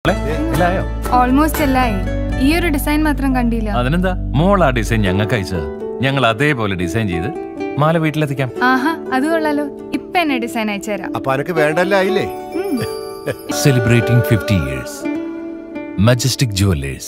മോളെ, എല്ലായോ ഓൾമോസ്റ്റ് എല്ലായി ഈ ഒരു ഡിസൈൻ മാത്രം കണ്ടില്ല അതിനെന്താ മോൾ ആ ഡിസൈൻ ഞങ്ങൾക്ക് അയച്ചത് ഞങ്ങൾ അതേപോലെ ഡിസൈൻ ചെയ്ത് മാല വീട്ടിലെത്തിക്കാം ആഹാ അത് കൊള്ളാലോ ഇപ്പൊ എന്നെ ഡിസൈൻ അയച്ചുതരാം അപ്പൊ അനക്ക് വേണ്ടല്ല ആയില്ലേ ഉം. celebrating 50 years. Majestic Jewelers.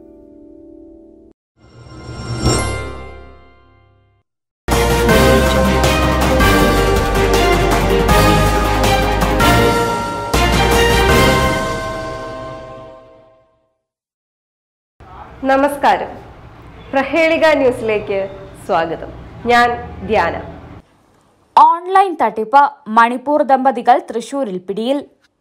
നമസ്കാരം പ്രഹേളിക ന്യൂസിലേക്ക് സ്വാഗതം ഞാൻ ധ്യാന ഓൺലൈൻ തട്ടിപ്പ് മണിപ്പൂർ ദമ്പതികൾ തൃശൂരിൽ പിടിയിൽ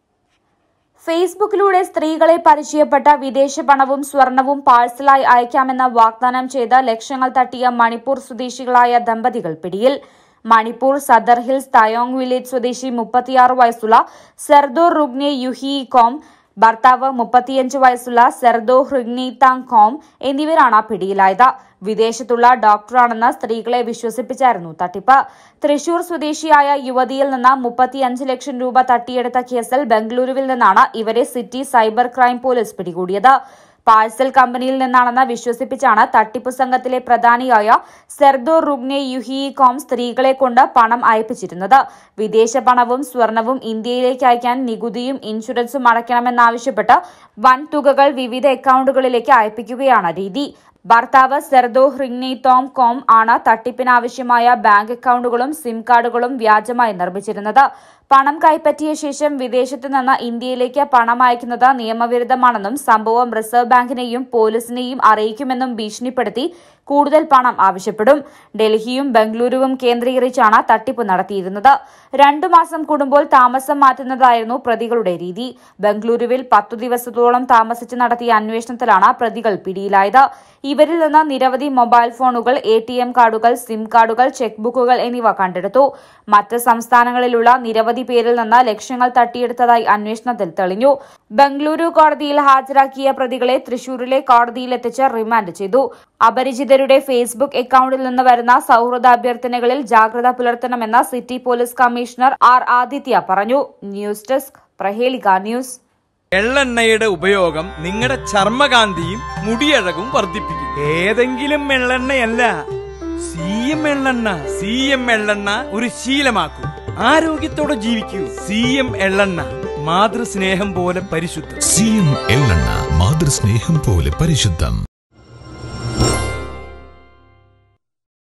ഫേസ്ബുക്കിലൂടെ സ്ത്രീകളെ പരിചയപ്പെട്ട വിദേശ പണവും സ്വർണവും പാഴ്സലായി അയക്കാമെന്ന വാഗ്ദാനം ചെയ്ത് ലക്ഷങ്ങൾ തട്ടിയ മണിപ്പൂർ സ്വദേശികളായ ദമ്പതികൾ പിടിയിൽ മണിപ്പൂർ സദർ ഹിൽസ് തയോങ് വില്ലേജ് സ്വദേശി മുപ്പത്തിയാറ് വയസ്സുള്ള സെർദോ റുഗ്നെ യുഹി കോം ഭർത്താവ് മുപ്പത്തിയഞ്ച് വയസ്സുള്ള സെർദോ ഹൃഗ്നി താങ് കോം എന്നിവരാണ് പിടിയിലായത് വിദേശത്തുള്ള ഡോക്ടറാണെന്ന് സ്ത്രീകളെ വിശ്വസിപ്പിച്ചായിരുന്നു തട്ടിപ്പ് തൃശൂർ സ്വദേശിയായ യുവതിയിൽ നിന്ന് മുപ്പത്തിയഞ്ച് ലക്ഷം രൂപ തട്ടിയെടുത്ത കേസിൽ ബംഗളൂരുവിൽ നിന്നാണ് ഇവരെ സിറ്റി സൈബർ ക്രൈം പോലീസ് പിടികൂടിയത് പാഴ്സൽ കമ്പനിയിൽ നിന്നാണെന്ന് വിശ്വസിപ്പിച്ചാണ് തട്ടിപ്പു സംഘത്തിലെ പ്രധാനിയായ സെർദോ റുഗ്നെ യുഹി കോം സ്ത്രീകളെ കൊണ്ട് പണം അയപ്പിച്ചിരുന്നത് വിദേശ പണവും സ്വർണവും ഇന്ത്യയിലേക്ക് അയക്കാൻ നികുതിയും ഇൻഷുറൻസും അടയ്ക്കണമെന്നാവശ്യപ്പെട്ട് വൻ തുകകൾ വിവിധ അക്കൗണ്ടുകളിലേക്ക് അയപ്പിക്കുകയാണ് രീതി ഭർത്താവ് സെർദോ ഹ്രിങ്നി തോം കോം ആണ് തട്ടിപ്പിനാവശ്യമായ ബാങ്ക് അക്കൗണ്ടുകളും സിം കാർഡുകളും വ്യാജമായി നിർമ്മിച്ചിരുന്നത് പണം കൈപ്പറ്റിയ ശേഷം വിദേശത്തു നിന്ന് ഇന്ത്യയിലേക്ക് പണം അയക്കുന്നത് നിയമവിരുദ്ധമാണെന്നും സംഭവം റിസർവ് ബാങ്കിനെയും പോലീസിനെയും അറിയിക്കുമെന്നും ഭീഷണിപ്പെടുത്തി കൂടുതൽ പണം ആവശ്യപ്പെടും ഡൽഹിയും ബംഗളൂരുവും കേന്ദ്രീകരിച്ചാണ് തട്ടിപ്പ് നടത്തിയിരുന്നത് രണ്ടു മാസം കൂടുമ്പോൾ താമസം മാറ്റുന്നതായിരുന്നു പ്രതികളുടെ രീതി ബംഗളൂരുവിൽ പത്തു ദിവസത്തോളം താമസിച്ച് നടത്തിയ അന്വേഷണത്തിലാണ് പ്രതികൾ പിടിയിലായത് ഇവരിൽ നിന്ന് നിരവധി മൊബൈൽ ഫോണുകൾ എ ടി എം കാർഡുകൾ സിം കാർഡുകൾ ചെക്ക് ബുക്കുകൾ എന്നിവ കണ്ടെടുത്തു മറ്റ് സംസ്ഥാനങ്ങളിലുള്ള നിരവധി പേരിൽ നിന്ന് ലക്ഷങ്ങൾ തട്ടിയെടുത്തതായി അന്വേഷണത്തിൽ തെളിഞ്ഞു ബംഗളൂരു കോടതിയിൽ ഹാജരാക്കിയ പ്രതികളെ തൃശൂരിലെ കോടതിയിലെത്തിച്ച് റിമാൻഡ് ചെയ്തു അപരിചിതരുടെ ഫേസ്ബുക്ക് അക്കൌണ്ടിൽ നിന്ന് വരുന്ന സൗഹൃദ അഭ്യർത്ഥനകളിൽ ജാഗ്രത പുലർത്തണമെന്ന് city police commissioner R Aditya പറഞ്ഞു ന്യൂസ് ഡെസ്ക് പ്രഹേളിക ന്യൂസ് എള്ളെണ്ണയുടെ ഉപയോഗം നിങ്ങളുടെ ചർമ്മകാന്തിയും മുടിയഴകും വർദ്ധിപ്പിക്കും ഏതെങ്കിലും എള്ളെണ്ണയല്ല സി എം എള്ളെണ്ണ സി എം എള്ളെണ്ണ ഒരു ശീലമാക്കൂ ആരോഗ്യത്തോടെ ജീവിക്കൂ സി എം എള്ളെണ്ണ മാതൃസ്നേഹം പോലെ പരിശുദ്ധം സി എം എള്ളെണ്ണ മാതൃസ്നേഹം പോലെ പരിശുദ്ധം